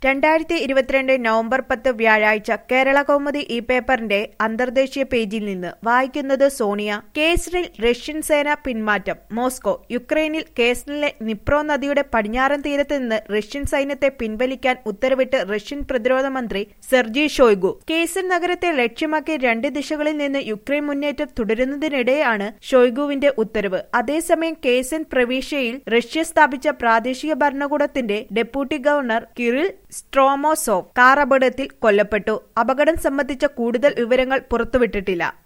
രണ്ടായിരത്തി ഇരുപത്തിരണ്ട് നവംബർ പത്ത് വ്യാഴാഴ്ച കേരള കൗമുദി ഈ പേപ്പറിന്റെ അന്തർദേശീയ പേജിൽ നിന്ന് വായിക്കുന്നത് സോണിയ കേസറിൽ റഷ്യൻ സേന പിന്മാറ്റം മോസ്കോ യുക്രൈനിൽ കേസറിലെ നിപ്രോ നദിയുടെ പടിഞ്ഞാറൻ തീരത്ത് നിന്ന് റഷ്യൻ സൈന്യത്തെ പിൻവലിക്കാൻ ഉത്തരവിട്ട് റഷ്യൻ പ്രതിരോധ മന്ത്രി സെർജി ഷോയ്ഗു കേസർ നഗരത്തെ ലക്ഷ്യമാക്കി രണ്ട് ദിശകളിൽ നിന്ന് യുക്രൈൻ മുന്നേറ്റം തുടരുന്നതിനിടെയാണ് ഷോയ്ഗുവിന്റെ ഉത്തരവ് അതേസമയം കേസൻ പ്രവിശ്യയിൽ റഷ്യ സ്ഥാപിച്ച പ്രാദേശിക ഭരണകൂടത്തിന്റെ deputy governor Kirill Stremousov car അപകടത്തിൽ കൊല്ലപ്പെട്ടു അപകടം സംബന്ധിച്ച കൂടുതൽ വിവരങ്ങൾ പുറത്തുവിട്ടിട്ടില്ല